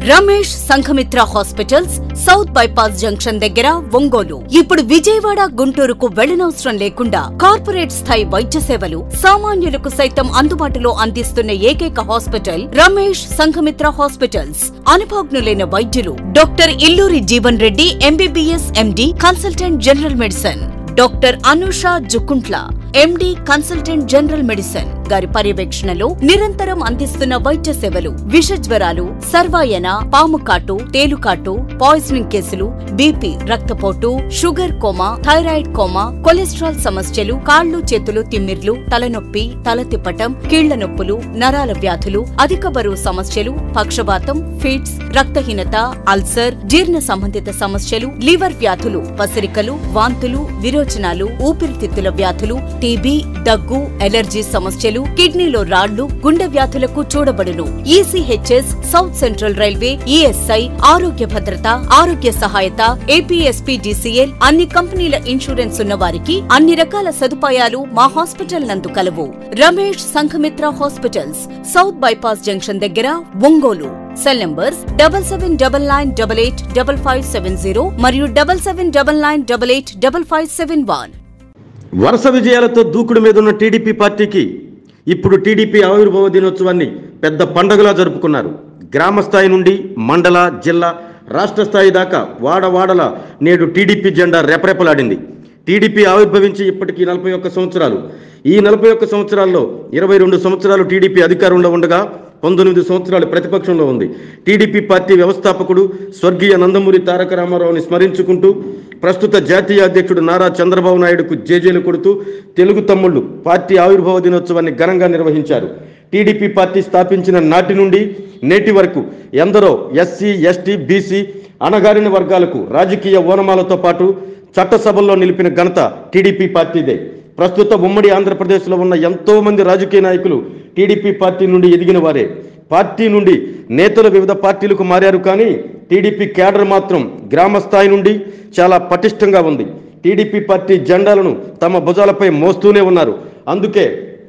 Ramesh Sanghamitra hospitals south bypass junction దగ్గర ఒంగోలు ఇప్పుడు విజయవాడ గుంటూరుకు వెళ్లనవసరం లేకుండా కార్పొరేట్ స్థాయి వైద్య సేవలు సామాన్యులకు సైతం అందుబాటులో అందిస్తున్న ఏకైక హాస్పిటల్ రమేష్ సంఘమిత్ర హాస్పిటల్స్ అనుభవజ్ఞులైన వైద్యులు doctor Illuri Jeevan Reddy MBBS MD consultant general medicine doctor Anusha Jukuntla MD consultant general medicine గారి పర్యవేక్షణలో నిరంతరం అందిస్తున్న వైద్య సేవలు విష జ్వరాలు సర్వాయన పాము కాటు తేలుకాటు పాయిజనింగ్ కేసులు బీపీ రక్తపోటు sugar coma thyroid coma cholesterol సమస్యలు కాళ్లు చేతులు తిమ్మిర్లు తలనొప్పి తల తిప్పటం కీళ్ల నొప్పులు నరాల వ్యాధులు అధిక బరువు సమస్యలు పక్షవాతం ఫిట్స్ రక్తహీనత అల్సర్ జీర్ణ సంబంధిత సమస్యలు లివర్ వ్యాధులు పసిరికలు వాంతులు విరోచనాలు ఊపిరితిత్తుల వ్యాధులు టీబీ దగ్గు ఎలర్జీ సమస్యలు కిడ్నీలో రాళ్లు గుండె వ్యాధులకు చూడబడును ECHS south central railway ESI ఆరోగ్య భద్రత ఆరోగ్య సహాయత ఏపీఎస్పీడీసీఎల్ అన్ని కంపెనీల ఇన్సూరెన్స్ ఉన్న వారికి అన్ని రకాల సదుపాయాలు మా హాస్పిటల్ నందు కలవు Ramesh Sanghamitra hospitals south bypass junction దగ్గర Ongole cell numbers double seven double nine double eight double five seven zero మరియు double seven double nine double eight double five seven one వరుస విజయాలతో దూకుడు మీద ఉన్న టీడీపీ పార్టీకి ఇప్పుడు టీడీపీ ఆవిర్భావ దినోత్సవాన్ని పెద్ద పండగలా జరుపుకున్నారు గ్రామ స్థాయి నుండి మండల జిల్లా రాష్ట్ర స్థాయి దాకా వాడవాడల నేడు టీడీపీ జెండా రెపరెపలాడింది టీడీపీ ఆవిర్భవించి ఇప్పటికీ నలభై ఒక్క సంవత్సరాలు ఈ నలభై ఒక్క సంవత్సరాల్లో ఇరవై రెండు సంవత్సరాలు టీడీపీ అధికారంలో ఉండగా పంతొమ్మిది సంవత్సరాలు ప్రతిపక్షంలో ఉంది టీడీపీ పార్టీ వ్యవస్థాపకుడు స్వర్గీయ నందమూరి తారక రామారావుని స్మరించుకుంటూ ప్రస్తుత జాతీయ అధ్యక్షుడు నారా చంద్రబాబు నాయుడుకు జేజేలు కొడుతూ తెలుగు తమ్ముళ్లు పార్టీ ఆవిర్భావ దినోత్సవాన్ని ఘనంగా నిర్వహించారు టీడీపీ పార్టీ స్థాపించిన నాటి నుండి నేటి వరకు ఎందరో ఎస్సీ ఎస్టీ బీసీ అణగారిన వర్గాలకు రాజకీయ ఓనమాలతో పాటు చట్టసభల్లో నిలిపిన ఘనత టీడీపీ పార్టీదే ప్రస్తుత ఉమ్మడి ఆంధ్రప్రదేశ్లో ఉన్న ఎంతో మంది రాజకీయ నాయకులు టీడీపీ పార్టీ నుండి ఎదిగిన వారే పార్టీ నుండి నేతలు వివిధ పార్టీలకు మారారు కానీ టీడీపీ కేడర్ మాత్రం గ్రామ స్థాయి నుండి చాలా పటిష్టంగా ఉంది టీడీపీ పార్టీ జెండాలను తమ భుజాలపై మోస్తూనే ఉన్నారు అందుకే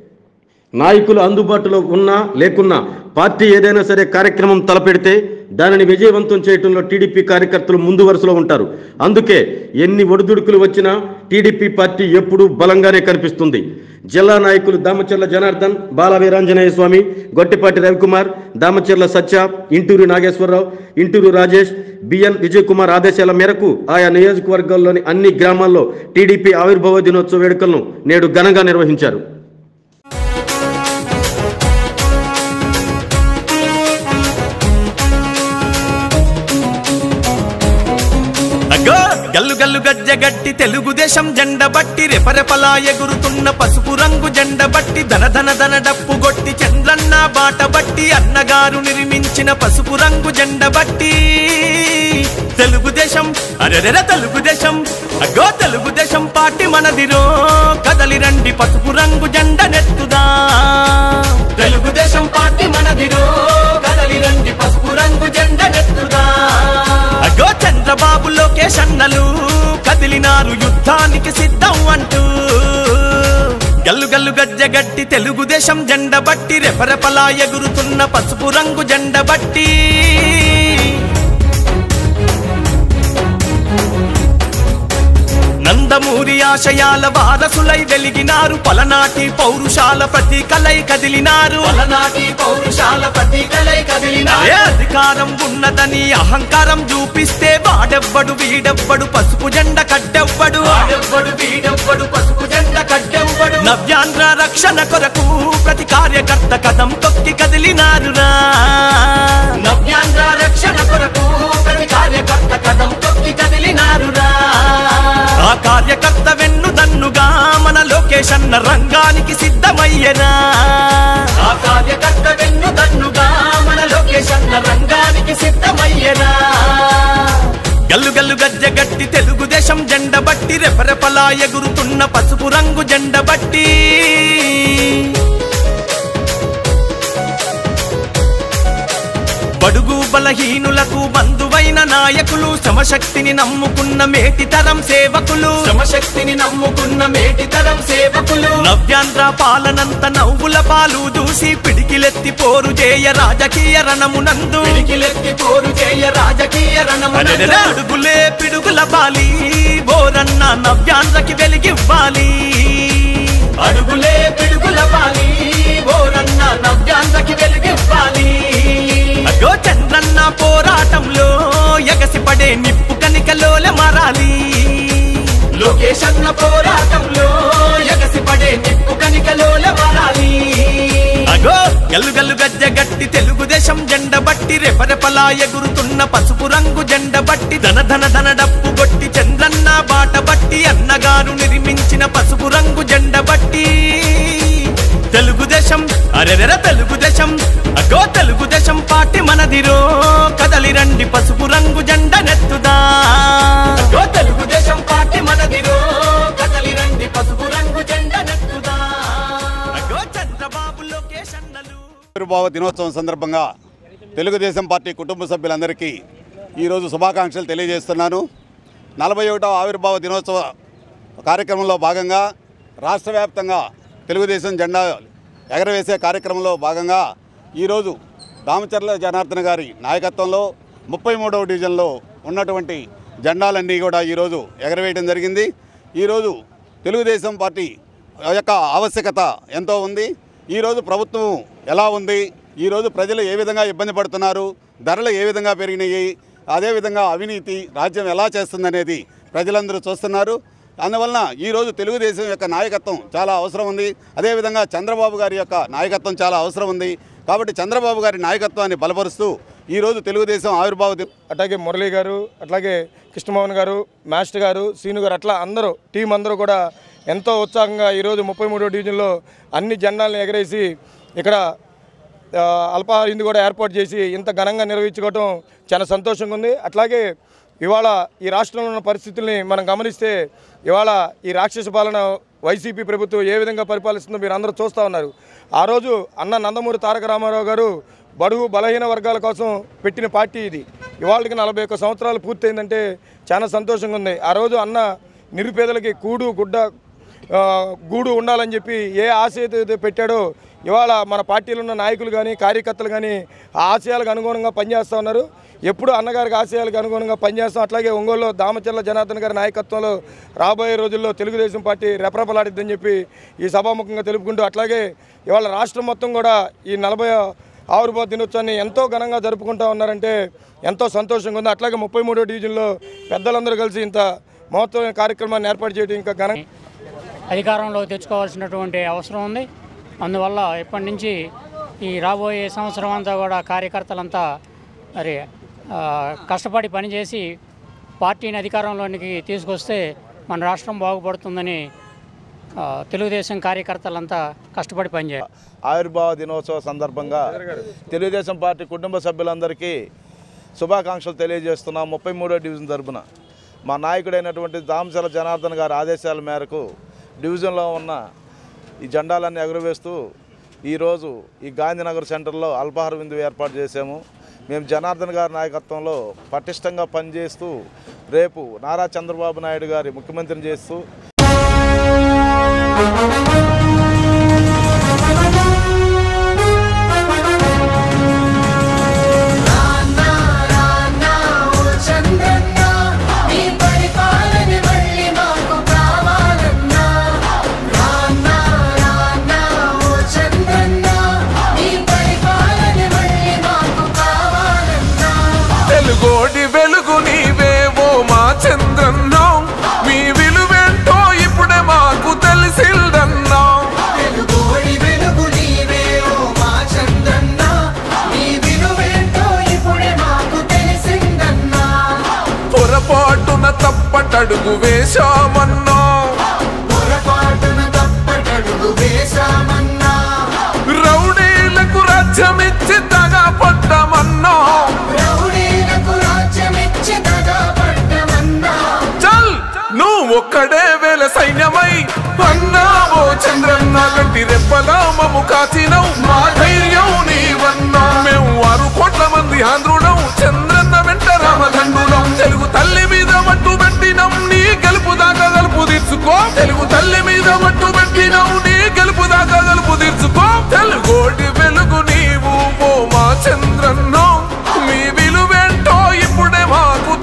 నాయకులు అందుబాటులో ఉన్నా లేకున్నా పార్టీ ఏదైనా సరే కార్యక్రమం తలపెడితే దానిని విజయవంతం చేయడంలో టీడీపీ కార్యకర్తలు ముందు వరుసలో ఉంటారు అందుకే ఎన్ని ఒడిదుడుకులు వచ్చినా టీడీపీ పార్టీ ఎప్పుడూ బలంగానే కనిపిస్తుంది జిల్లా నాయకులు దామచర్ల జనార్దన్ బాల వీరాంజనేయ స్వామి గొట్టిపాటి రవికుమార్ దామచర్ల సత్య ఇంటూరు నాగేశ్వరరావు ఇంటూరు రాజేష్ బిఎన్ విజయ్ కుమార్ ఆదేశాల మేరకు ఆయా నియోజకవర్గాల్లోని అన్ని గ్రామాల్లో టీడీపీ ఆవిర్భావ దినోత్సవ వేడుకలను నేడు ఘనంగా నిర్వహించారు అగ్గో గల్లు గల్లు గజ్జ గట్టి తెలుగుదేశం జెండ బట్టి రెపరెపలా ఎగురుతున్న పసుపు రంగు జెండ బట్టి ధన ధన ధన డప్పు గొట్టి చంద్రన్న బాట బట్టి అన్నగారు నిర్మించిన పసుపు రంగు జెండ బట్టి తెలుగుదేశం అరెరెర తెలుగుదేశం అగ్గో తెలుగుదేశం పార్టీ మనదిరో కదలి రండి పసుపు రంగు జెండ నెత్తుదా తెలుగుదేశం పార్టీ మనదిరో కదలి రండి పసుపు రంగు జెండ నెత్తుదా అగో చంద్రబాబు లోకేష్ అన్నలు కదిలినారు యుద్ధానికి సిద్ధం అంటూ గల్లు గల్లు గజ్జ గట్టి తెలుగుదేశం జెండ బట్టి రెపరెపలా ఎగురుతున్న పసుపు రంగు జెండ బట్టి నందమూరి ఆశయాల వారసులై వెలిగినారు పలనాటి పౌరుషాల ప్రతీకలై కదిలినారు పలనాటి పౌరుషాల ప్రతీకలై కదిలినారు అధికారం ఉన్నదని అహంకారం చూపిస్తే వాడెవ్వడు వీడెవ్వడు పసుపు జెండ కట్టెవ్వడు వాడెవ్వడు వీడెవ్వడు పసుపు జెండ కట్టెవ్వడు నవ్యాంధ్ర రక్షణ కొరకు ప్రతి కార్యకర్త కథం తొక్కి కదిలినారురా నవ్యాంధ్ర రక్షణ కొరకు ప్రతి కార్యకర్త కథం తొక్కి కదిలినారురా ఆ కార్యకర్త వెన్ను దన్నుగా మన లోకేష్ అన్న రంగానికి సిద్ధమయ్యరా ఆ కార్యకర్త వెన్ను దన్నుగా మన లోకేష్ అన్న రంగానికి సిద్ధమయ్యరా గల్లు గల్లు గజ్జ గట్టి తెలుగుదేశం జెండ బట్టి రెపరెపలా ఎగురుతున్న పసుపు రంగు జెండ బట్టి బడుగు బలహీనులకు బంధువైన నాయకులు శ్రమశక్తిని నమ్ముకున్న మేటితరం సేవకులు శ్రమశక్తిని నమ్ముకున్న మేటితరం సేవకులు నవ్యాంధ్ర పాలనంత నవ్వుల పాలు దూసి పిడికిలెత్తి పోరు చేయ రాజకీయ రణమునందు పిడికిలెత్తి పోరు అరెరెరె అడుగులే పిడుగుల బాలి బోరన్న నవ్యాంధ్రకి వెలిగివ్వాలి అడుగులే పిడుగుల బాలి బోరన్న నవ్యాంధ్రకి వెలిగివ్వాలి అగో చంద్రన్న పోరాటంలో ఎగసిపడే నిప్పు కనికలోలే మారాలి లోకేషన్న పోరాటంలో ఎగసిపడే నిప్పు కనికలోలే మారాలి అగో గల్లు గల్లు గజ్జ గట్టి తెలుగుదేశం జెండ బట్టి రెపరెపలా ఎగురుతున్న పసుపు రంగు జెండ బట్టి ధన ధన ధన డప్పు కొట్టి చంద్రన్న బాట బట్టి అన్నగారు నిర్మించిన పసుపు రంగు జెండ బట్టి తెలుగుదేశం అరెరెర తెలుగుదేశం అగో తెలుగుదేశం పార్టీ మనదిరో కదలి రండి పసుపు రంగు జెండ నెత్తుదా అగో తెలుగుదేశం పార్టీ మనదిరో కదలి రండి పసుపు రంగు జెండ నెత్తుదా అగో చంద్రబాబు లోకేష్ అన్నలు ఆవిర్భావ దినోత్సవం సందర్భంగా తెలుగుదేశం పార్టీ కుటుంబ సభ్యులందరికీ ఈరోజు శుభాకాంక్షలు తెలియజేస్తున్నాను నలభై ఒకటవ ఆవిర్భావ దినోత్సవ కార్యక్రమంలో భాగంగా రాష్ట్ర వ్యాప్తంగా తెలుగుదేశం జెండా ఎగరవేసే కార్యక్రమంలో భాగంగా ఈరోజు రామచర్ల జనార్దన్ గారి నాయకత్వంలో ముప్పై మూడవ డివిజన్లో ఉన్నటువంటి జెండాలన్నీ కూడా ఈరోజు ఎగరవేయడం జరిగింది ఈరోజు తెలుగుదేశం పార్టీ యొక్క ఆవశ్యకత ఎంతో ఉంది ఈరోజు ప్రభుత్వం ఎలా ఉంది ఈరోజు ప్రజలు ఏ విధంగా ఇబ్బంది పడుతున్నారు ధరలు ఏ విధంగా పెరిగినాయి అదేవిధంగా అవినీతి రాజ్యం ఎలా చేస్తుందనేది ప్రజలందరూ చూస్తున్నారు అందువలన ఈరోజు తెలుగుదేశం యొక్క నాయకత్వం చాలా అవసరం ఉంది అదేవిధంగా చంద్రబాబు గారి యొక్క నాయకత్వం చాలా అవసరం ఉంది కాబట్టి చంద్రబాబు గారి నాయకత్వాన్ని బలపరుస్తూ ఈరోజు తెలుగుదేశం ఆవిర్భావ ది- అట్లాగే మురళి గారు అట్లాగే కృష్ణమోహన్ గారు మాస్టర్ గారు సీను గారు అట్లా అందరూ టీం అందరూ కూడా ఎంతో ఉత్సాహంగా ఈరోజు ముప్పై మూడో డివిజన్లో అన్ని జెండాలను ఎగరేసి ఇక్కడ ఆ, అల్పాహార విందు కూడా ఏర్పాటు చేసి ఇంత ఘనంగా నిర్వహించుకోవటం చాలా సంతోషంగా ఉంది అట్లాగే ఇవాళ ఈ రాష్ట్రంలో ఉన్న పరిస్థితుల్ని మనం గమనిస్తే ఇవాళ ఈ రాక్షస పాలన వైసీపీ ప్రభుత్వం ఏ విధంగా పరిపాలిస్తుందో మీరు అందరూ చూస్తూ ఉన్నారు ఆ రోజు అన్న నందమూరి తారక రామారావు గారు బడుగు బలహీన వర్గాల కోసం పెట్టిన పార్టీ ఇది ఇవాళకి నలభై ఒక్క సంవత్సరాలు పూర్తయిందంటే చాలా సంతోషంగా ఉంది ఆ రోజు అన్న నిరుపేదలకి కూడు గుడ్డ ఆ, గూడు ఉండాలని చెప్పి ఏ ఆశ అయితే పెట్టాడో ఇవాళ మన పార్టీలో ఉన్న నాయకులు కానీ కార్యకర్తలు కానీ ఆ ఆశయాలకు అనుగుణంగా పనిచేస్తూ ఉన్నారు ఎప్పుడు అన్నగారికి ఆశయాలకు అనుగుణంగా పనిచేస్తాం అట్లాగే ఒంగోలులో దామచర్ల జనార్దన్ గారి నాయకత్వంలో రాబోయే రోజుల్లో తెలుగుదేశం పార్టీ రెపరెపలాడిద్దని చెప్పి ఈ సభాముఖంగా తెలుపుకుంటూ అట్లాగే ఇవాళ రాష్ట్రం మొత్తం కూడా ఈ నలభై ఆవిర్భావ దినోత్సవాన్ని ఎంతో ఘనంగా జరుపుకుంటా ఉన్నారంటే ఎంతో సంతోషంగా ఉంది అట్లాగే ముప్పై మూడో డివిజన్లో పెద్దలందరూ కలిసి ఇంత మహత్తరమైన కార్యక్రమాన్ని ఏర్పాటు చేయడం ఇంకా ఘనంగా అధికారంలో తెచ్చుకోవాల్సినటువంటి అవసరం ఉంది అందువల్ల ఇప్పటి నుంచి ఈ రాబోయే సంవత్సరం అంతా కూడా కార్యకర్తలంతా మరి ఆ, కష్టపడి పనిచేసి పార్టీని అధికారంలోనికి తీసుకొస్తే మన రాష్ట్రం బాగుపడుతుందని ఆ, తెలుగుదేశం కార్యకర్తలంతా కష్టపడి పనిచేయాలి ఆవిర్భావ దినోత్సవ సందర్భంగా తెలుగుదేశం పార్టీ కుటుంబ సభ్యులందరికీ శుభాకాంక్షలు తెలియజేస్తున్నాం ముప్పై మూడో డివిజన్ తరపున మా నాయకుడైనటువంటి దామచల జనార్దన్ గారి ఆదేశాల మేరకు డివిజన్లో ఉన్న ఈ జెండాలన్నీ ఎగురవేస్తూ ఈరోజు ఈ గాంధీనగర్ సెంటర్లో అల్పాహార విందు ఏర్పాటు చేశాము మేము జనార్దన్ గారి నాయకత్వంలో పటిష్టంగా పనిచేస్తూ రేపు నారా చంద్రబాబు నాయుడు గారి ముఖ్యమంత్రిని చేస్తూ చంద్రన్న నీ పరిపాలన మళ్ళీ మాకు కావాలన్నా రాన్నా రాన్నా ఓ చంద్రన్న నీ పరిపాలన మళ్ళీ మాకు కావాలన్నా తెలుగోడి వెలుగు నీవేవో మా చంద్రన్నో మీ విలువేంటో ఇప్పుడే మాకు తెలిసిందన్నా తెలుగోడి వెలుగు నీవే ఓ మా చంద్రన్న నీ విలువేంటో ఇప్పుడే మాకు తెలిసిందన్నా పొరపాటున తప్పటడుగు వేశామన్నా పొరపాటున తప్పటడుగు వేశామన్నా రౌడీలకు రాజ్యమిచ్చి తగా పడ్డమన్నా రౌడీలకు రాజ్యమిచ్చి దగా పడ్డమన్నా చల్ నువ్వు ఒక్కడే వేల సైన్యమై అన్నావో చంద్రన్న గట్టి రెప్పలా మము కాచినవు మా ధైర్యం నీవన్నా మేము ఆరు కోట్ల మంది ఆంధ్రుడం చంద్రన్న వెంట రామదండులం తెలుగు తల్లి మీద మట్టు పెట్టినం నీ గెలుపు దాకా గలుపు తీర్చుకో తెలుగు తల్లి మీద మట్టు పెట్టినం నీ గెలుపు దాకా గలుపు తీర్చుకో తెలుగోటి వెలుగు నీవు ఓ మా చంద్రన్నో మీ విలువేంటో ఇప్పుడే మాకు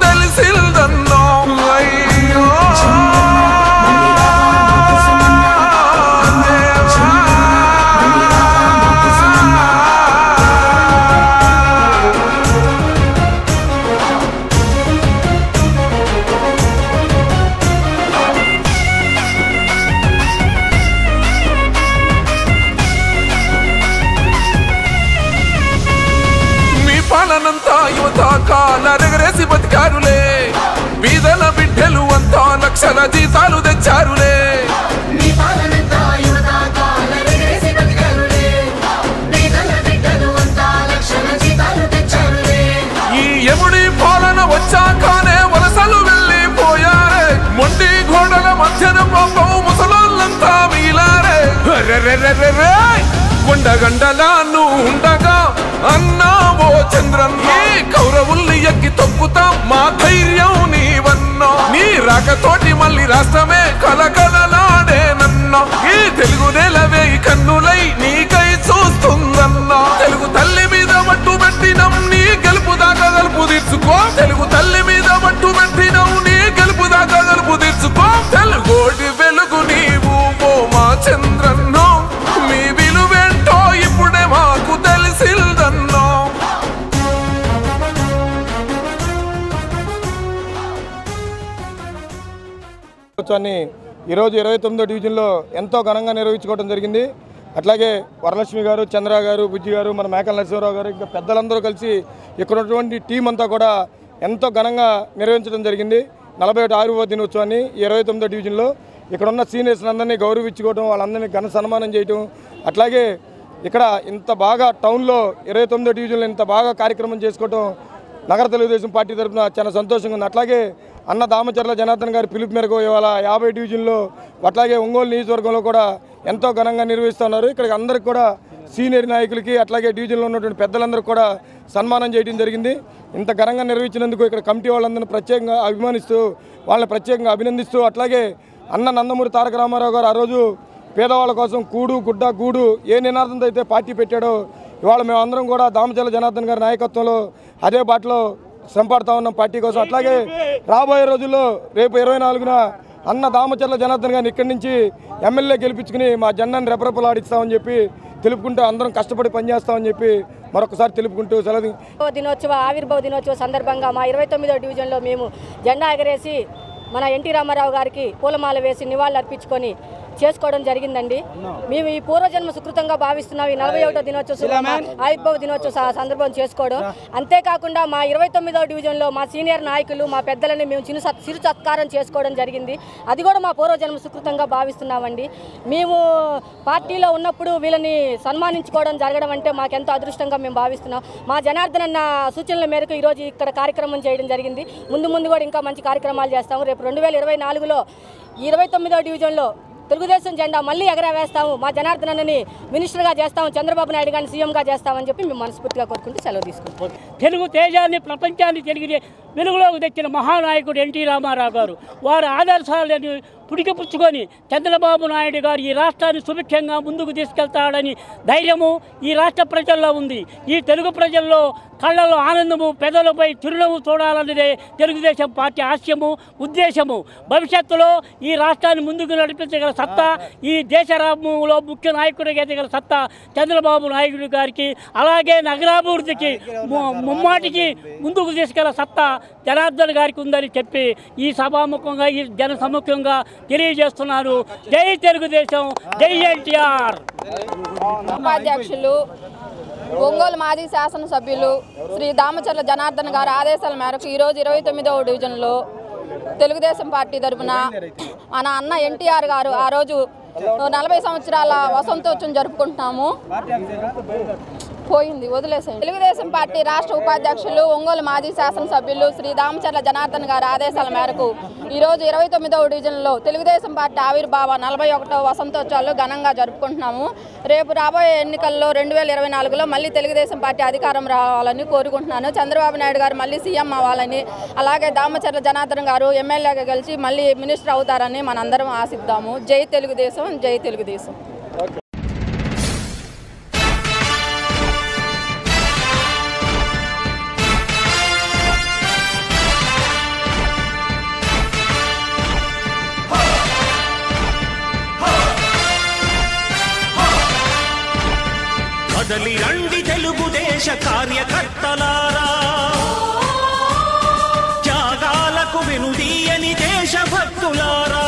యువత కాలరెగరేసి బతికారులే బీదల బిడ్డలు అంతా లక్షల జీతాలు తెచ్చారులే నీ పాలనంతా యువత కాలరెగరేసి బతికారులే. పేదల బిడ్డలు అంతా లక్షల జీతాలు తెచ్చారులే. ఈ ఎముడి పాలన వచ్చాకనే వలసలు వెళ్ళిపోయారే మొండి గోడల మధ్యన పాపం ముసలోళ్ళంతా మిగిలారే రెరెరెరెరె! గుండగండలా నువ్వు ఉండగా అన్నావో చంద్రన్న ఈ కౌరవుల్ని ఎక్కి తొక్కుతాం మా ధైర్యం నీవన్నా నీ రాకతోటి మళ్ళీ రాష్ట్రమే కలకలలాడే నన్నా ఈ తెలుగు నేలవే ఈ కన్నులై నీకై చూస్తుందన్నా తెలుగు తల్లి మీద మట్టు పెట్టినం నీ గెలుపు దాకా గలుపు తీర్చుకో తెలుగు తల్లి మీద మట్టు పెట్టినం నీ గెలుపు దాకా గలుపు తీర్చుకో తెలుగోటి వెలుగు నీవు ఓ మా చంద్రన్నో మీ విలువేంటో ఇప్పుడే మాకు తెలిసిందన్నో దినోత్సవాన్ని ఈరోజు ఇరవై తొమ్మిదో డివిజన్లో ఎంతో ఘనంగా నిర్వహించుకోవడం జరిగింది అట్లాగే వరలక్ష్మి గారు చంద్ర గారు బుజ్జి గారు మన మేకల నరసింహరావు గారు ఇంకా పెద్దలందరూ కలిసి ఇక్కడ ఉన్నటువంటి టీం అంతా కూడా ఎంతో ఘనంగా నిర్వహించడం జరిగింది నలభై ఒకటి ఆవిర్భావ దినోత్సవాన్ని ఈ ఇరవై తొమ్మిదో డివిజన్లో ఇక్కడ ఉన్న సీనియర్స్ అందరినీ గౌరవించుకోవడం వాళ్ళందరినీ ఘన సన్మానం చేయటం అట్లాగే ఇక్కడ ఇంత బాగా టౌన్లో ఇరవై తొమ్మిదో డివిజన్లో ఇంత బాగా కార్యక్రమం చేసుకోవటం నగర తెలుగుదేశం పార్టీ తరఫున చాలా సంతోషంగా ఉంది అట్లాగే అన్న దామచర్ల జనార్దన్ గారి పిలుపు మేరకు ఇవాళ యాభై డివిజన్లో అట్లాగే ఒంగోలు నియోజకవర్గంలో కూడా ఎంతో ఘనంగా నిర్వహిస్తున్నారు ఇక్కడికి అందరికి కూడా సీనియర్ నాయకులకి అట్లాగే డివిజన్లో ఉన్నటువంటి పెద్దలందరికీ కూడా సన్మానం చేయడం జరిగింది ఇంత ఘనంగా నిర్వహించినందుకు ఇక్కడ కమిటీ వాళ్ళందరినీ ప్రత్యేకంగా అభిమానిస్తూ వాళ్ళని ప్రత్యేకంగా అభినందిస్తూ అట్లాగే అన్న నందమూరి తారక రామారావు గారు ఆ రోజు పేదవాళ్ళ కోసం కూడు గుడ్డ గూడు ఏ నినాదంతో అయితే పార్టీ పెట్టాడో ఇవాళ మేమందరం కూడా దామచల జనార్దన్ గారి నాయకత్వంలో అదే బాటలో శ్రమపడతా ఉన్నాం పార్టీ కోసం అట్లాగే రాబోయే రోజుల్లో రేపు ఇరవై నాలుగున అన్న దామచర్ల జనార్దన్ గారిని ఇక్కడి నుంచి ఎమ్మెల్యే గెలిపించుకుని మా జెండాన్ని రెపరెపలాడిస్తామని చెప్పి తెలుపుకుంటూ అందరం కష్టపడి పనిచేస్తామని చెప్పి మరొకసారి తెలుపుకుంటూ సెలవు ఆవిర్భావ దినోత్సవ ఆవిర్భావ దినోత్సవ సందర్భంగా మా ఇరవై తొమ్మిదో డివిజన్లో మేము జెండా ఎగరేసి మన ఎన్టీ రామారావు గారికి పూలమాల వేసి నివాళులు అర్పించుకొని చేసుకోవడం జరిగిందండి మేము ఈ పూర్వజన్మ సుకృతంగా భావిస్తున్నాం ఈ నలభై ఒకటో దినోత్సవ ఆవిర్భావ దినోత్సవ స- సందర్భం చేసుకోవడం అంతేకాకుండా మా ఇరవై తొమ్మిదో డివిజన్లో మా సీనియర్ నాయకులు మా పెద్దలని మేము చిరు సత్- చిరు సత్కారం చేసుకోవడం జరిగింది అది కూడా మా పూర్వజన్మ సుకృతంగా భావిస్తున్నామండి మేము పార్టీలో ఉన్నప్పుడు వీళ్ళని సన్మానించుకోవడం జరగడం అంటే మాకెంతో అదృష్టంగా మేము భావిస్తున్నాం మా జనార్దన్ అన్న సూచనల మేరకు ఈరోజు ఇక్కడ కార్యక్రమం చేయడం జరిగింది ముందు ముందు కూడా ఇంకా మంచి కార్యక్రమాలు చేస్తాము రేపు రెండు వేల ఇరవై నాలుగులో ఇరవై తొమ్మిదో డివిజన్లో తెలుగుదేశం జెండా మళ్ళీ ఎగరవేస్తాము మా జనార్దన్ అన్నని మినిస్టర్గా చేస్తాము చంద్రబాబు నాయుడు గారిని సీఎంగా చేస్తామని చెప్పి మేము మనస్ఫూర్తిగా కోరుకుంటూ సెలవు తీసుకుంటాం తెలుగు తేజాన్ని ప్రపంచాన్ని తెలుగు వెలుగులోకి తెచ్చిన మహానాయకుడు ఎన్టీ రామారావు గారు వారి ఆదర్శాలను పుడికిపుచ్చుకొని చంద్రబాబు నాయుడు గారు ఈ రాష్ట్రాన్ని సుభిక్షంగా ముందుకు తీసుకెళ్తాడని ధైర్యము ఈ రాష్ట్ర ప్రజల్లో ఉంది ఈ తెలుగు ప్రజల్లో కళ్ళలో ఆనందము పెదలపై చిరునవ్వు చూడాలన్నదే తెలుగుదేశం పార్టీ ఆశయము ఉద్దేశము భవిష్యత్తులో ఈ రాష్ట్రాన్ని ముందుకు నడిపించగల సత్తా ఈ దేశ రాజ్యంలో ముఖ్య నాయకుడిగా ఎదగల సత్తా చంద్రబాబు నాయుడు గారికి అలాగే నగరాభివృద్ధికి ము- ముమ్మాటికి ముందుకు తీసుకెళ్ల సత్తా జనార్దన్ గారికి ఉందని చెప్పి ఈ సభాముఖంగా ఈ జన సముఖంగా తెలియజేస్తున్నారు జై తెలుగుదేశం జై ఎన్టీఆర్ ఉపాధ్యక్షులు ఒంగోలు మాజీ శాసనసభ్యులు శ్రీ దామచర్ల జనార్దన్ గారి ఆదేశాల మేరకు ఈరోజు ఇరవై తొమ్మిదవ డివిజన్లో తెలుగుదేశం పార్టీ తరఫున మన అన్న ఎన్టీఆర్ గారు ఆ రోజు నలభై సంవత్సరాల వసంతోత్సవం జరుపుకుంటున్నాము పోయింది వదిలేసేయండి తెలుగుదేశం పార్టీ రాష్ట్ర ఉపాధ్యక్షులు ఒంగోలు మాజీ శాసనసభ్యులు శ్రీ దామచర్ల జనార్దన్ గారి ఆదేశాల మేరకు ఈరోజు ఇరవై తొమ్మిదవ డివిజన్లో తెలుగుదేశం పార్టీ ఆవిర్భావ నలభై ఒకటవ వసంతోత్సవాలు ఘనంగా జరుపుకుంటున్నాము రేపు రాబోయే ఎన్నికల్లో రెండు వేల ఇరవై నాలుగులో మళ్ళీ తెలుగుదేశం పార్టీ అధికారం రావాలని కోరుకుంటున్నాను చంద్రబాబు నాయుడు గారు మళ్ళీ సీఎం అవ్వాలని అలాగే దామచర్ల జనార్దన్ గారు ఎమ్మెల్యేగా గెలిచి మళ్ళీ మినిస్టర్ అవుతారని మనందరం ఆశిద్దాము జై తెలుగుదేశం జై తెలుగుదేశం కదలి రండి తెలుగుదేశ కార్యకర్తలారా త్యాగాలకు వెనుదీయని దేశభక్తులారా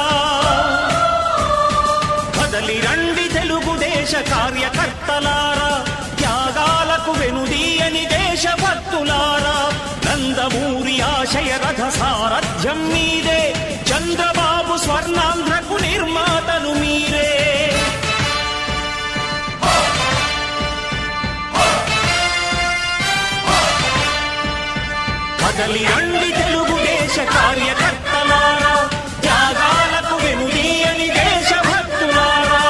కదలి రండి తెలుగుదేశ కార్యకర్తలారా త్యాగాలకు వెనుదీయని దేశభక్తులారా కదలి రండి తెలుగుదేశ కార్యకర్తలారా త్యాగాలకు వెనుదీయని దేశభక్తులారా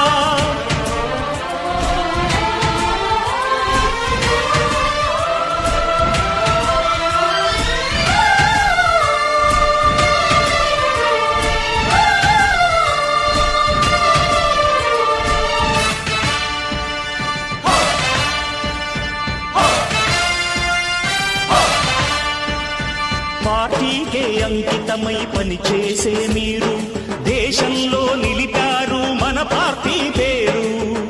పార్టీకే అంకితమై పనిచేసే మీరు దేశంలో నిలిపారు మన పార్టీ పేరు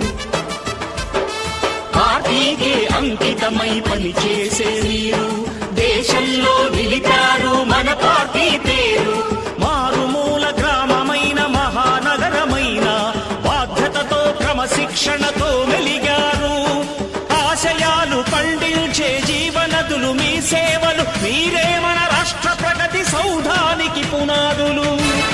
పార్టీకే అంకితమై పనిచేసే మీరు దేశంలో నిలిపారు మన పార్టీ పేరు మారుమూల గ్రామమైన మహానగరమైన బాధ్యతతో క్రమశిక్షణతో మెలిగారు ఆశయాలు పండించే జీవనదులు మీ సేవలు మీరే మన రాష్ట్ర ప్రగతి సౌధానికి పునాదులు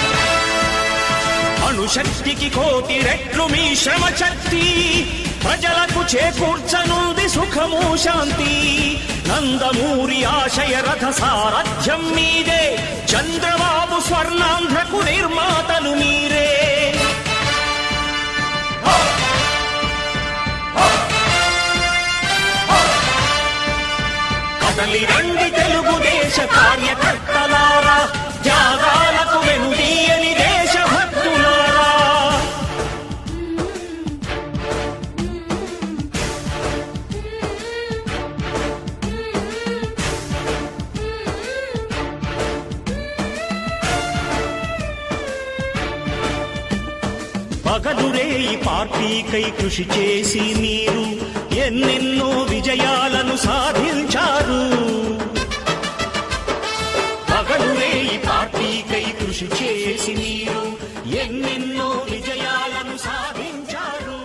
అణుశక్తికి కోటి రెట్లు మీ శ్రమ శక్తి ప్రజలకు చేకూర్చనుంది సుఖము శాంతి నందమూరి ఆశయ రథ సారథ్యం మీదే చంద్రబాబు స్వర్ణాంధ్రకు నిర్మాతలు మీరే కదలి రండి తెలుగుదేశ కార్యకర్తలారా త్యాగాలకు వెనుదీయని దేశభక్తులారా పగలురే ఈ పార్టీకై కృషి చేసి మీరు ఎన్నెన్నో విజయాలను సాధించారు పగలురే ఈ పార్టీకై కృషి చేసి మీరు ఎన్నెన్నో విజయాలను సాధించారు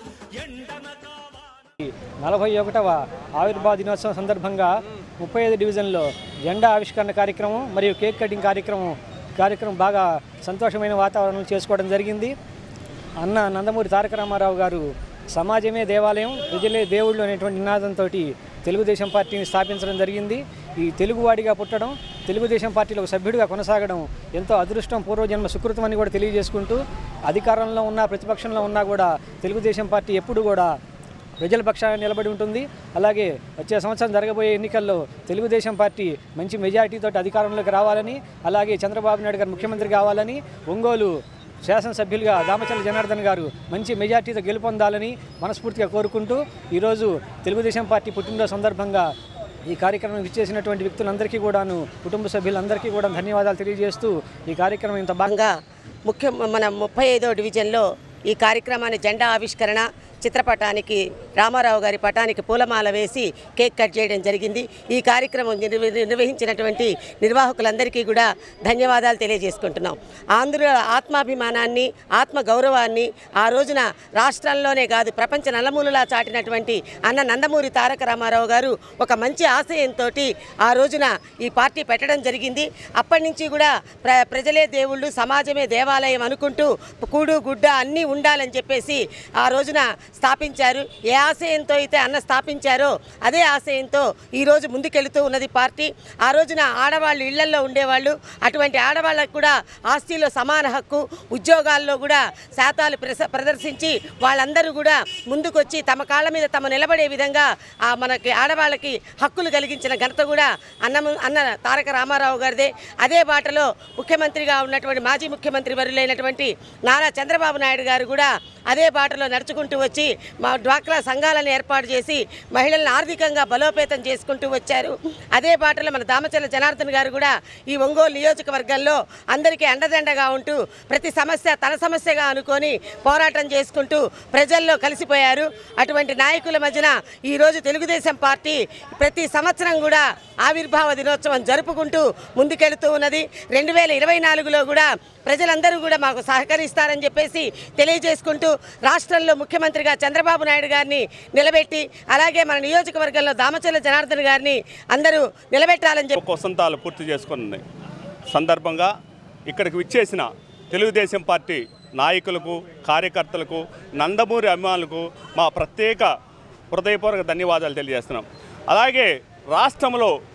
నలభై ఒకటవ ఆవిర్భావ దినోత్సవం సందర్భంగా ముప్పై ఐదు డివిజన్లో జెండా ఆవిష్కరణ కార్యక్రమం మరియు కేక్ కటింగ్ కార్యక్రమం కార్యక్రమం బాగా సంతోషమైన వాతావరణం చేసుకోవడం జరిగింది అన్న నందమూరి తారక రామారావు గారు సమాజమే దేవాలయం ప్రజలే దేవుళ్ళు అనేటువంటి నినాదంతో తెలుగుదేశం పార్టీని స్థాపించడం జరిగింది ఈ తెలుగువాడిగా పుట్టడం తెలుగుదేశం పార్టీలో ఒక సభ్యుడిగా కొనసాగడం ఎంతో అదృష్టం పూర్వజన్మ సుకృతం అని కూడా తెలియజేసుకుంటూ అధికారంలో ఉన్నా ప్రతిపక్షంలో ఉన్నా కూడా తెలుగుదేశం పార్టీ ఎప్పుడు కూడా ప్రజల పక్షాన నిలబడి ఉంటుంది అలాగే వచ్చే సంవత్సరం జరగబోయే ఎన్నికల్లో తెలుగుదేశం పార్టీ మంచి మెజారిటీతో అధికారంలోకి రావాలని అలాగే చంద్రబాబు నాయుడు గారు ముఖ్యమంత్రి కావాలని ఒంగోలు శాసనసభ్యులుగా దామచల్ల జనార్దన్ గారు మంచి మెజార్టీతో గెలుపొందాలని మనస్ఫూర్తిగా కోరుకుంటూ ఈరోజు తెలుగుదేశం పార్టీ పుట్టినరోజు సందర్భంగా ఈ కార్యక్రమం ఇచ్చేసినటువంటి వ్యక్తులందరికీ కూడాను కుటుంబ సభ్యులందరికీ కూడా ధన్యవాదాలు తెలియజేస్తూ ఈ కార్యక్రమం ఇంత బాగా ముఖ్య మన ముప్పై ఐదో డివిజన్లో ఈ కార్యక్రమాన్ని జెండా ఆవిష్కరణ చిత్రపటానికి రామారావు గారి పటానికి పూలమాల వేసి కేక్ కట్ చేయడం జరిగింది ఈ కార్యక్రమం నిర్వ- నిర్వహించినటువంటి నిర్వాహకులందరికీ కూడా ధన్యవాదాలు తెలియజేసుకుంటున్నాం ఆంధ్రుల ఆత్మాభిమానాన్ని ఆత్మ గౌరవాన్ని ఆ రోజున రాష్ట్రంలోనే కాదు ప్రపంచ నలుమూలలా చాటినటువంటి అన్న నందమూరి తారక రామారావు గారు ఒక మంచి ఆశయంతో ఆ రోజున ఈ పార్టీ పెట్టడం జరిగింది అప్పటి నుంచి కూడా ప్ర ప్రజలే దేవుళ్ళు సమాజమే దేవాలయం అనుకుంటూ కూడు గుడ్డ అన్నీ ఉండాలని చెప్పేసి ఆ రోజున స్థాపించారు ఏ ఆశయంతో అయితే అన్న స్థాపించారో అదే ఆశయంతో ఈరోజు ముందుకెళ్తూ ఉన్నది పార్టీ ఆ రోజున ఆడవాళ్ళు ఇళ్లల్లో ఉండేవాళ్ళు అటువంటి ఆడవాళ్ళకు కూడా ఆస్తిలో సమాన హక్కు ఉద్యోగాల్లో కూడా శాతాలు ప్రస- ప్రదర్శించి వాళ్ళందరూ కూడా ముందుకొచ్చి తమ కాళ్ళ మీద తమ నిలబడే విధంగా ఆ మనకి ఆడవాళ్ళకి హక్కులు కలిగించిన ఘనత కూడా అన్న అన్న తారక రామారావు గారిదే అదే బాటలో ముఖ్యమంత్రిగా ఉన్నటువంటి మాజీ ముఖ్యమంత్రి వర్యులైనటువంటి నారా చంద్రబాబు నాయుడు గారు కూడా అదే బాటలో నడుచుకుంటూ వచ్చి మా డ్వాక్రా సంఘాలను ఏర్పాటు చేసి మహిళలను ఆర్థికంగా బలోపేతం చేసుకుంటూ వచ్చారు అదే బాటలో మన దామచర్ల జనార్దన్ గారు కూడా ఈ ఒంగోలు నియోజకవర్గంలో అందరికీ అండదండగా ఉంటూ ప్రతి సమస్య తన సమస్యగా అనుకొని పోరాటం చేసుకుంటూ ప్రజల్లో కలిసిపోయారు అటువంటి నాయకుల మధ్యన ఈరోజు తెలుగుదేశం పార్టీ ప్రతి సంవత్సరం కూడా ఆవిర్భావ దినోత్సవం జరుపుకుంటూ ముందుకెళ్తూ ఉన్నది రెండు వేల ఇరవై నాలుగులో కూడా ప్రజలందరూ కూడా మాకు సహకరిస్తారని చెప్పేసి తెలియజేసుకుంటూ రాష్ట్రంలో ముఖ్యమంత్రిగా చంద్రబాబు నాయుడు గారిని నిలబెట్టి అలాగే మన నియోజకవర్గంలో దామచర్ల జనార్దన్ గారిని అందరూ నిలబెట్టాలని చెప్పి వసంతాలు పూర్తి చేసుకున్న సందర్భంగా ఇక్కడికి విచ్చేసిన తెలుగుదేశం పార్టీ నాయకులకు కార్యకర్తలకు నందమూరి అభిమానులకు మా ప్రత్యేక హృదయపూర్వక ధన్యవాదాలు తెలియజేస్తున్నాం అలాగే రాష్ట్రంలో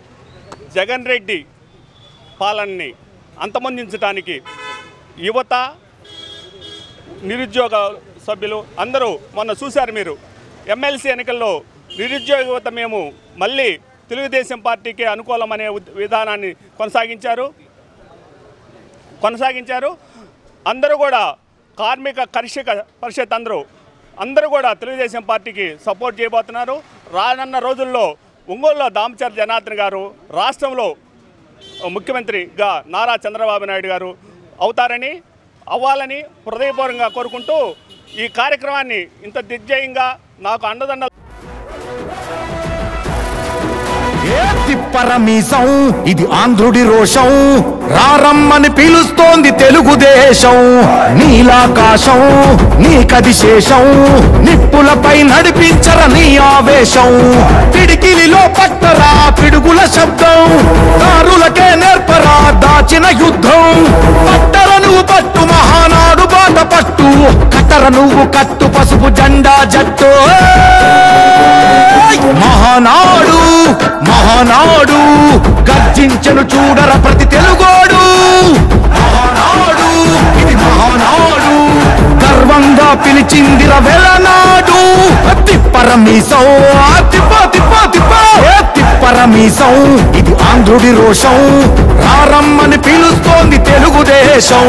జగన్ రెడ్డి పాలనని అంతమొందించడానికి యువత నిరుద్యోగ సభ్యులు అందరూ మొన్న చూశారు మీరు ఎమ్మెల్సీ ఎన్నికల్లో నిరుద్యోగ యువత మేము మళ్ళీ తెలుగుదేశం పార్టీకి అనుకూలమనే ఉద్- విధానాన్ని కొనసాగించారు కొనసాగించారు అందరూ కూడా కార్మిక కర్షక పరిషత్ అందరూ అందరూ కూడా తెలుగుదేశం పార్టీకి సపోర్ట్ చేయబోతున్నారు రానున్న రోజుల్లో ఒంగోలులో దామచర్ జనార్దన్ గారు రాష్ట్రంలో ముఖ్యమంత్రిగా నారా చంద్రబాబు నాయుడు గారు అవుతారని అవ్వాలని హృదయపూర్వకంగా కోరుకుంటూ ఈ కార్యక్రమాన్ని ఇంత దిగ్జయంగా నాకు అండదండ ఏ తిప్పరమీసం ఇది ఆంధ్రుడి రోషం రారమ్మని పిలుస్తోంది తెలుగుదేశం నీలాకాశం నీకది శేషం నిప్పులపై నడిపించర నీ ఆవేశం పిడికిలిలో పట్టరా పిడుగుల శబ్దం దారులకే నేర్పరా దాచిన యుద్ధం పట్టర నువ్వు పట్టు మహానాడు బాట పట్టు కట్టర నువ్వు కట్టు పసుపు జెండా జట్టు ఏయ్! మహానాడు మహానాడు గర్జించను చూడర ప్రతి తెలుగోడు మహానాడు ఇది మహానాడు గర్వంగా పిలిచిందిర వెలనాడు తిప్పరమీసం ఆ తిప్ప తిప్ప తిప్ప ఏ తిప్పరమీసం ఇది ఆంధ్రుడి రోషం రారమ్మని పిలుస్తోంది తెలుగుదేశం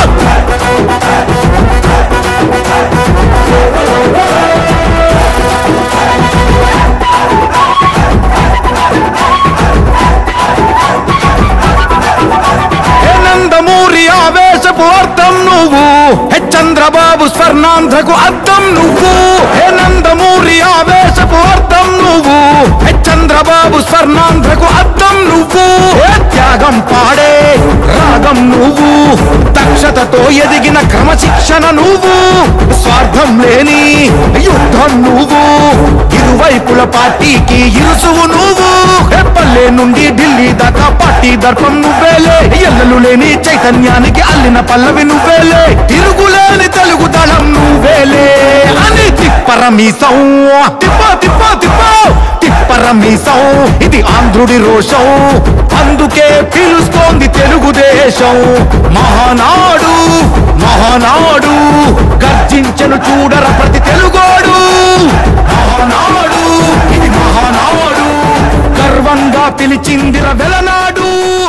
హే నందమూరి ఆవేశపు అర్థం నువ్వు హే చంద్రబాబు స్వర్ణాంధ్రకు అర్థం నువ్వు హే నందమూరి ఆవేశపు అర్థం నువ్వు హే చంద్రబాబు స్వర్ణాంధ్రకు అర్థం నువ్వు హే త్యాగం పాడే రాగం నువ్వు దక్షతతో ఎదిగిన క్రమశిక్షణ నువ్వు స్వార్థం లేని యుద్ధం నువ్వు ఇరువైపుల పార్టీకి ఇరుసువు నువ్వు పల్లె నుండి ఢిల్లీ దాకా పార్టీ దర్పం నువ్వేలే ఎల్లలు లేని చైతన్యానికి అల్లిన పల్లవి నువ్వేలే తిరుగులేని తెలుగు దళం నువ్వేలే అని తిప్పరమీసం తిప్ప తిప్ప తిప్ప తిప్పరమీసం ఇది ఆంధ్రుడి రోషం అందుకే పిలుస్తోంది తెలుగుదేశం మహానాడు మహానాడు గర్జించను చూడర ప్రతి తెలుగోడు మహానాడు ఇది మహానాడు గర్వంగా పిలిచిందిర వెలనాడు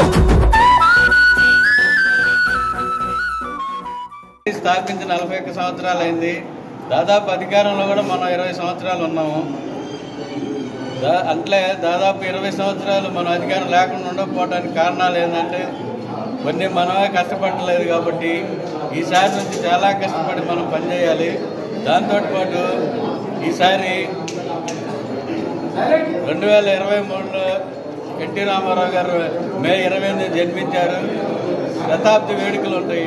స్థాపించి నలభై ఒక్క సంవత్సరాలు అయింది దాదాపు అధికారంలో కూడా మనం ఇరవై సంవత్సరాలు ఉన్నాము దా- అట్లే దాదాపు ఇరవై సంవత్సరాలు మనం అధికారం లేకుండా ఉండకపోవడానికి కారణాలు ఏంటంటే కొన్ని మనమే కష్టపడలేదు కాబట్టి ఈసారి నుంచి చాలా కష్టపడి మనం పనిచేయాలి దాంతో పాటు ఈసారి రెండు వేల ఇరవై మూడులో ఎన్టీ రామారావు గారు మే ఇరవై ఎనిమిది జన్మించారు శతాబ్ది వేడుకలు ఉంటాయి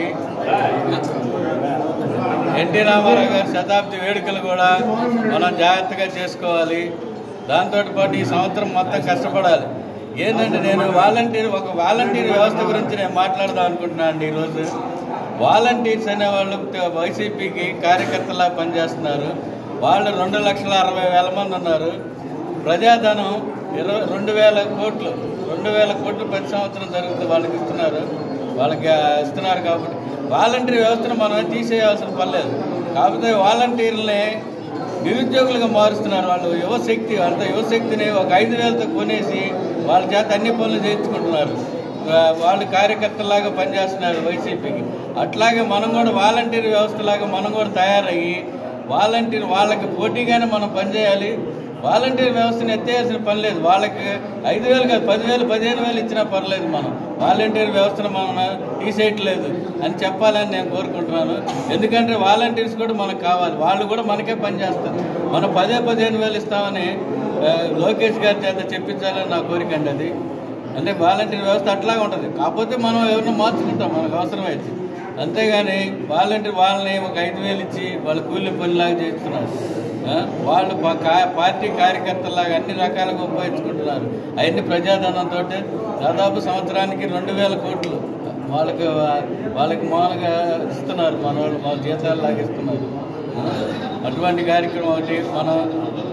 ఎన్టీ రామారావు గారి శతాబ్ది వేడుకలు కూడా మనం జాగ్రత్తగా చేసుకోవాలి దాంతో పాటు ఈ సంవత్సరం మొత్తం కష్టపడాలి ఏంటంటే నేను వాలంటీర్ ఒక వాలంటీర్ వ్యవస్థ గురించి నేను మాట్లాడదాం అనుకుంటున్నాను అండి ఈరోజు వాలంటీర్స్ అనే వాళ్ళు త- వైసీపీకి కార్యకర్తలా పనిచేస్తున్నారు వాళ్ళు రెండు లక్షల అరవై వేల మంది ఉన్నారు ప్రజాధనం ఇరవై రెండు వేల కోట్లు రెండు వేల కోట్లు ప్రతి సంవత్సరం జరుగుతుంది వాళ్ళకి ఇస్తున్నారు వాళ్ళకి ఆ, ఇస్తున్నారు కాబట్టి వాలంటీర్ వ్యవస్థను మనం తీసేయాల్సిన పర్లేదు కాకపోతే వాలంటీర్లని నిరుద్యోగులుగా మారుస్తున్నారు వాళ్ళు యువశక్తి అంత యువశక్తిని ఒక ఐదు వేలతో కొనేసి వాళ్ళ చేత అన్ని పనులు చేయించుకుంటున్నారు ఆ, వాళ్ళు కార్యకర్తలాగా పనిచేస్తున్నారు వైసీపీకి అట్లాగే మనం కూడా వాలంటీర్ వ్యవస్థలాగా మనం కూడా తయారయ్యి వాలంటీర్ వాళ్ళకి పోటీగానే మనం పనిచేయాలి వాలంటీర్ వ్యవస్థను ఎత్తేయాల్సిన పని లేదు వాళ్ళకి ఐదు వేలు కాదు పదివేలు పదిహేను వేలు ఇచ్చినా పర్లేదు మనం వాలంటీర్ వ్యవస్థను మనం తీసేయట్లేదు అని చెప్పాలని నేను కోరుకుంటున్నాను ఎందుకంటే వాలంటీర్స్ కూడా మనకు కావాలి వాళ్ళు కూడా మనకే పనిచేస్తారు మనం పదే పదిహేను వేలు ఇస్తామని ఆ, లోకేష్ గారి చేత చెప్పించాలని నా కోరిక అండి అది అంటే వాలంటీర్ వ్యవస్థ అట్లాగే ఉంటుంది కాకపోతే మనం ఎవరినో మార్చుకుంటాం మనకు అవసరమైతే అంతేగాని వాలంటీర్ వాళ్ళని ఒక ఐదు వేలు ఇచ్చి వాళ్ళ కూలి పనిలాగా చేస్తున్నారు ఆ, వాళ్ళు పా- కా- పార్టీ కార్యకర్తలాగా అన్ని రకాలుగా ఉపయోగించుకుంటున్నారు అవన్నీ ప్రజాధనంతో దాదాపు సంవత్సరానికి రెండు వేల కోట్లు వాళ్ళకి వాళ్ళకి మామూలుగా ఇస్తున్నారు మన వాళ్ళు వాళ్ళ జీతాలు లాగా ఇస్తున్నారు ఆ, అటువంటి కార్యక్రమం ఒకటి మనం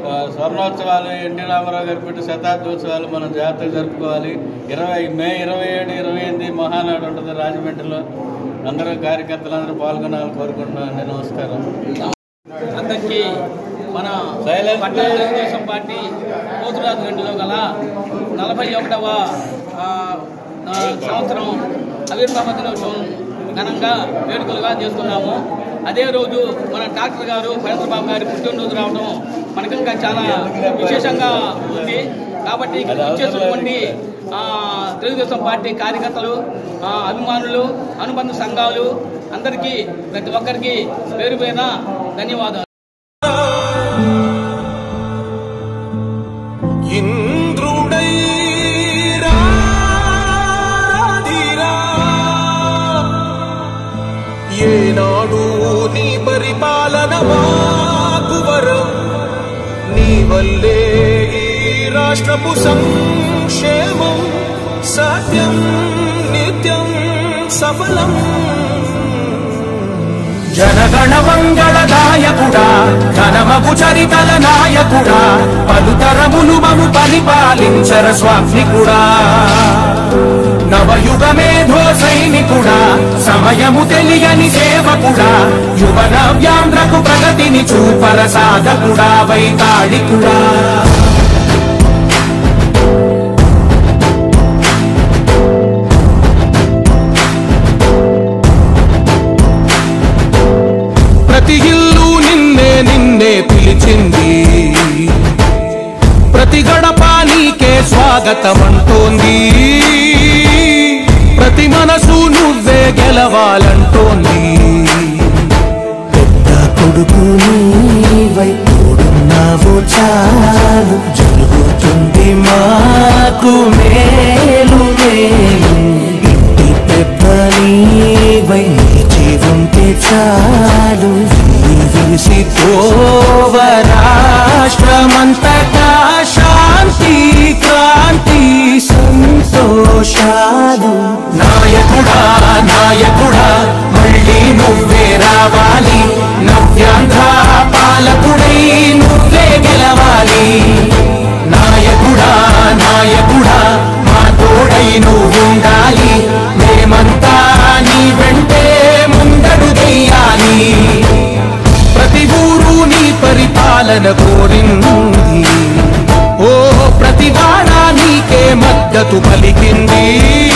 ఆ, స్వర్ణోత్సవాలు ఎన్టీ రామారావు గారు పెట్టి శతాబ్దోత్సవాలు మనం జాగ్రత్తగా జరుపుకోవాలి ఇరవై మే ఇరవై ఏడు ఇరవై ఎనిమిది మహానాడు ఉంటుంది రాజమండ్రిలో అందరూ కార్యకర్తలందరూ పాల్గొనాలని కోరుకుంటున్నాను నమస్కారం అందరికీ మన పట్టణ తెలుగుదేశం పార్టీ పోతురాజు గంటలో గల నలభై ఒకటవ ఆ, ఆ, సంవత్సరం ఆవిర్భావ దినోత్సవం ఘనంగా వేడుకలుగా చేసుకున్నాము అదే రోజు మన డాక్టర్ గారు బాబు గారి పుట్టినరోజు రావడం మనకి ఇంకా చాలా విశేషంగా ఉంది కాబట్టి ఇక్కడ వచ్చేసినటువంటి ఆ, తెలుగుదేశం పార్టీ కార్యకర్తలు ఆ, అభిమానులు అనుబంధ సంఘాలు అందరికీ ప్రతి ఒక్కరికి పేరు పైన ధన్యవాదాలు ఇంద్రుడై రాధిరా ఏనాడు నీ పరిపాలన మాకు వరం నీ వల్లే ఈ రాష్ట్రపు సంక్షేమం సత్యం నిత్యం సఫలం జనగణ మంగళ నాయకుడా ఘనమగు చరితల నాయకుడా పలుతరములు మము పరిపాలించర స్వామికుడా నవయుగ మేధో సైనికుడా సమయము తెలియని సేవకుడా యువ నవ్యాంధ్రకు ప్రగతిని చూపర సాధకుడా వైతాళికుడా ప్రతి ఇల్లు నిన్నే నిన్నే పిలిచింది ప్రతి గడప నీకే స్వాగతం అంటోంది ప్రతి మనసు నువ్వే గెలవాలంటోంది పెద్ద కొడుకు నీవై తోడున్నావు చాలు జరుగుతుంది మాకు మేలు మేలు ఇంటి పెద్ద నీవై నిలిచి ఉంటే చాలు విసి తోవ రాష్ట్రమంతటా శాంతి క్రాంతి సంతోషాలు నాయకుడా నాయకుడా మళ్ళీ నువ్వే రావాలి నవ్యాంధ్ర పాలకుడై నువ్వే గెలవాలి నాయకుడా నాయకుడా మా తోడై నువ్వుండాలి మేమంతా నీ వెంటే ముందడు వెయ్యాలి ప్రతి ఊరు నీ పరిపాలన కోరింది ఓ ప్రతి వాడ నీకే మద్దతు పలికింది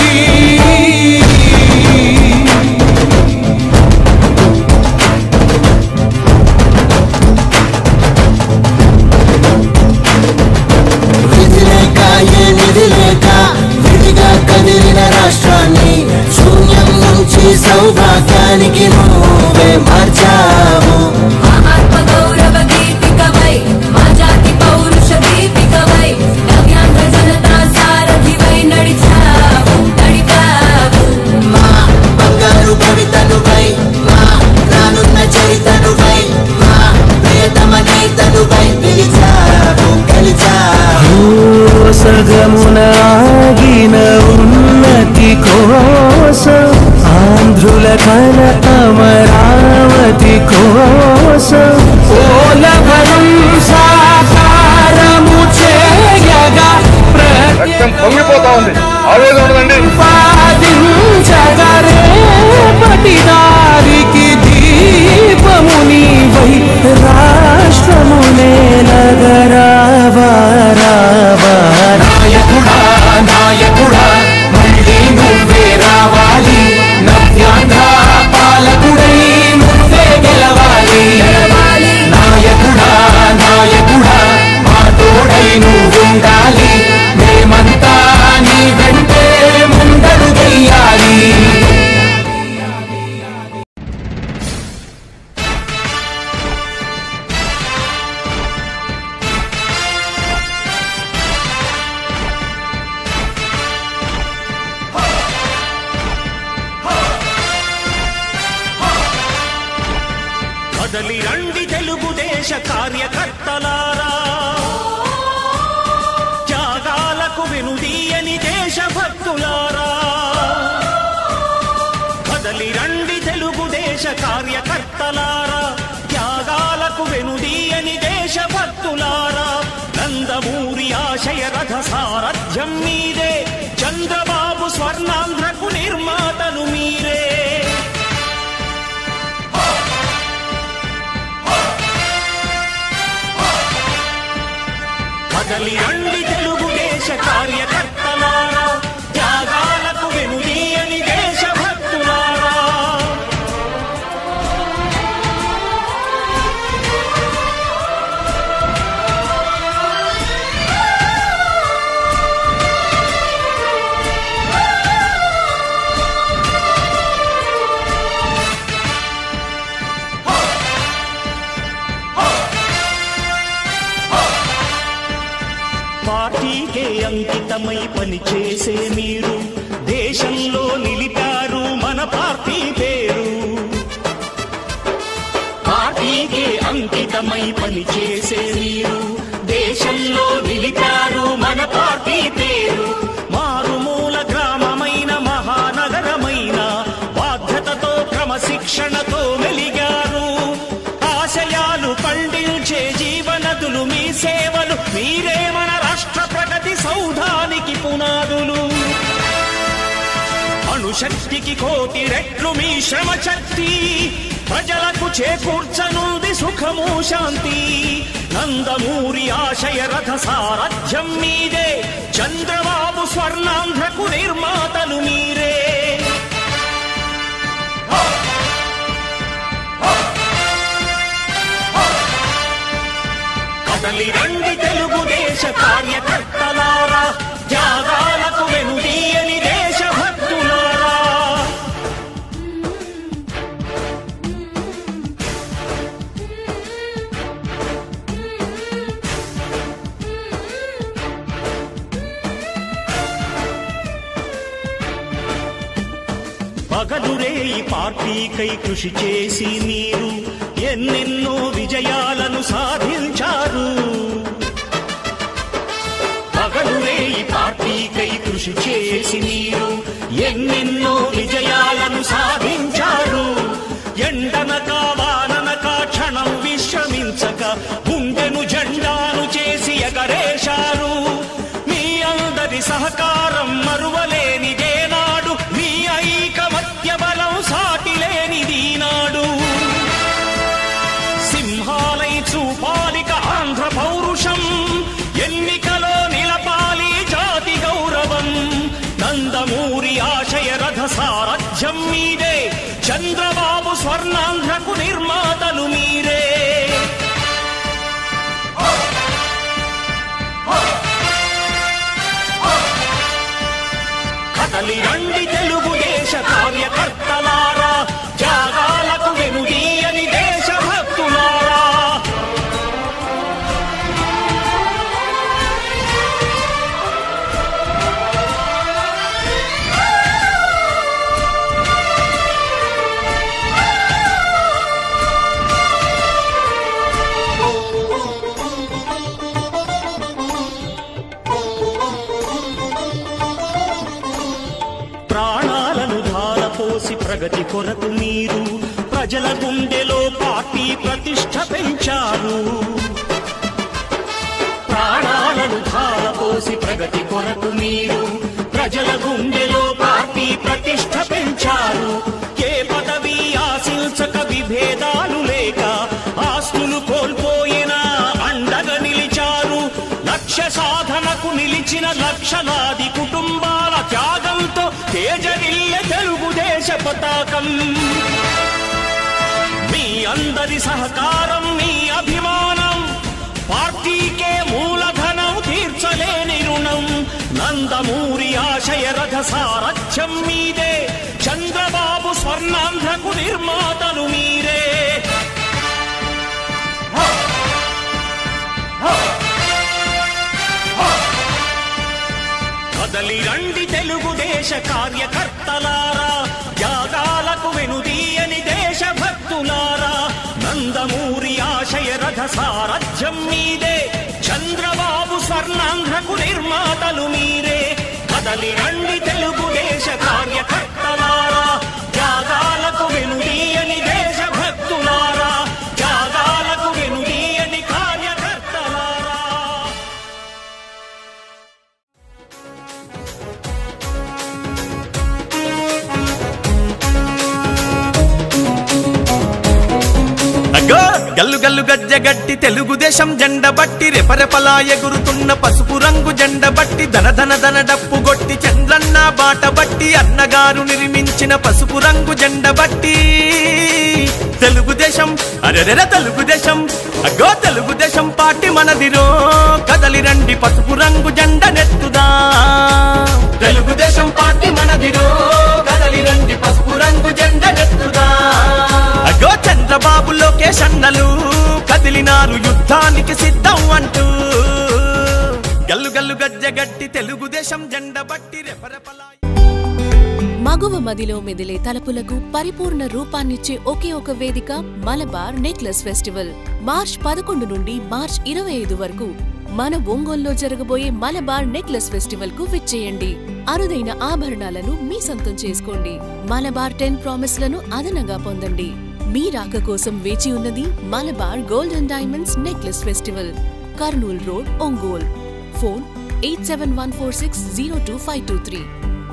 విధి లేక ఏ నిధి లేక విడిగా కదిలిన రాష్ట్రాన్ని శూన్యం నుంచి సౌభాగ్యానికి నువ్వే మార్చావు ఆత్మగౌరవ గీతికవై మా జాతి పౌరుష దీపికవై నవ్యాంధ్ర జనతా సారథివై నడిచావు నడిపావు మా బంగారు భవితనువై మా రానున్న చరితనువై మా ప్రియతమ నేతనువై పిలిచావు గెలిచావు సగమున ఆగిన ఉన్నతి కోసం ఆంధ్రుల కల అమరావతి కోసం ఓలవరం సాకారము చేయగా రక్తం పొంగిపోతా ఉంది పాదించగరేపటి దారికి దీపము నీవై రాష్ట్రమునే నగరావా రావా నాయకుడా నాయకుడా మళ్ళీ నువ్వే రావాలి నవ్యాంధ్ర పాలకుడై నువ్వే గెలవాలి నాయకుడా నాయకుడా మా తోడై నువ్వుండాలి మేమంతా నీ వెంటే ముందడు వెయ్యాలి కదలి రండి తెలుగుదేశ కార్యకర్తలారా త్యాగాలకు వెనుదీయని దేశభక్తులారా కదలి రండి తెలుగుదేశ కార్యకర్తలారా త్యాగాలకు వెనుదీయని దేశ దేశభక్తులారా నందమూరి ఆశయ రథ సారథ్యం మీదే చంద్రబాబు స్వర్ణాంధ్రకు నిర్మాతలు మీరే కదలి రండి తెలుగుదేశ కార్యకర్తలారా త్యాగాలకు వెనుదీయని దేశభక్తులారా పార్టీకే అంకితమై పనిచేసే మీరు దేశంలో నిలిపారు మన పార్టీ పేరు పార్టీకే అంకితమై పనిచేసే మీరు దేశంలో నిలిపారు మన పార్టీ పేరు మారుమూల గ్రామమైన మహానగరమైన బాధ్యతతో క్రమశిక్షణతో మెలిగారు ఆశయాలు పండించే జీవనదులు మీ సేవలు మీరే మన రాష్ట్ర ప్రగతి సౌధానికి పునాదులు అణుశక్తికి కోటి రెట్లు మీ శ్రమ శక్తి ప్రజలకు చేకూర్చనుంది సుఖము శాంతి నందమూరి ఆశయ రథ సారథ్యం మీదే చంద్రబాబు స్వర్ణాంధ్రకు నిర్మాతలు మీరే కదలి రండి తెలుగుదేశ కార్యకర్తలారా త్యాగాలకు వెనుదీయని దేశభక్తులారా పగలురే ఈ పార్టీకై కృషి చేసి మీరు ఎన్నెన్నో విజయాలను సాధించారు పగలురే ఈ పార్టీకై కృషి చేసి మీరు ఎన్నెన్నో విజయాలను సాధించారు ఎండనక వాననక క్షణం విశ్రమించక గుండెను జెండాను చేసి ఎగరేశారు మీ అందరి సహకారం మరువలేనిదే నాడు మీ ఐకమత్య బలం సాటి లేనిది నాడు సింహాలై చూపాలిక ఆంధ్ర పౌరుషం ఎన్నికలో నిలపాలి జాతి గౌరవం నందమూరి ఆశయ రథ సారథ్యం మీదే చంద్రబాబు స్వర్ణాంధ్రకు నిర్మాతలు మీరే కదలి రండి తెలుగుదేశ కార్యకర్తలారా త్యాగాలకు వెనుదీయని దేశభక్తులారా ప్రాణాలను ధారపోసి ప్రగతి కొరకు మీరు ప్రజల గుండెలో పార్టీ ప్రతిష్ట పెంచారు ప్రాణాలను ధారపోసి ప్రగతి కొరకు మీరు ప్రజల గుండెలో పార్టీ ప్రతిష్ట పెంచారు ఏ పదవి ఆశించక విభేదాలు లేక ఆస్తులు కోల్పోయినా అండగా నిలిచారు లక్ష్య సాధనకు నిలిచిన లక్షలాది కుటుంబాల త్యాగంతో తేజరిల్లె తెలుగుదేశ పతాకం మీ అందరి సహకారం మీ అభిమానం పార్టీకే మూలధనం తీర్చలేని రుణం నందమూరి ఆశయ రథ సారథ్యం మీదే చంద్రబాబు స్వర్ణాంధ్రకు నిర్మాతలు మీరే కదలి రండి తెలుగుదేశ కార్యకర్తలారా త్యాగాలకు వెనుదీయని దేశభక్తులారా నందమూరి ఆశయ రథ సారథ్యం మీదే చంద్రబాబు స్వర్ణాంధ్రకు నిర్మాతలు మీరే కదలి రండి తెలుగుదేశ కార్యకర్తలారా త్యాగాలకు వెనుదీయని దేశభక్తులారా త్యాగాలకు వెనుదీయని కార్యకర్త గల్లు గల్లు గజ్జగట్టి తెలుగుదేశం జెండ బట్టి రెపరెపలా ఎగురుతున్న పసుపు రంగు జెండ బట్టి ధన ధన ధన డప్పు గొట్టి చంద్రన్న బాట బట్టి అన్నగారు నిర్మించిన పసుపు రంగు జెండ బట్టి తెలుగుదేశం అరెరెర తెలుగుదేశం అగ్గో తెలుగుదేశం పార్టీ మనదిరో కదలి రండి పసుపు రంగు జెండ నెత్తుదా తెలుగుదేశం పార్టీ మనదిరో కదలి రండి పసుపు రంగు జెండ నెత్తుదా అగ్గో చంద్రబాబు లోకేష్ అన్నలు కదిలినారు యుద్ధానికి సిద్ధం అంటూ గల్లు గల్లు గజ్జగట్టి తెలుగుదేశం జెండ బట్టి రెపరెపలా మగువ మదిలో మెదిలే తలపులకు పరిపూర్ణ రూపాన్నిచ్చే ఒకే ఒక వేదిక మలబార్ నెక్లెస్ ఫెస్టివల్ మార్చ్ పదకొండు నుండి మార్చ్ ఇరవై ఐదు వరకు మన ఒంగోల్లో జరగబోయే మలబార్ నెక్లెస్ ఫెస్టివల్ కు విచ్చేయండి అరుదైన ఆభరణాలను మీ సొంతం చేసుకోండి మలబార్ టెన్ ప్రామిస్లను అదనంగా పొందండి మీ రాక కోసం వేచి ఉన్నది Malabar gold and diamonds necklace festival Kurnool road Ongole phone eight seven one four six zero two five two three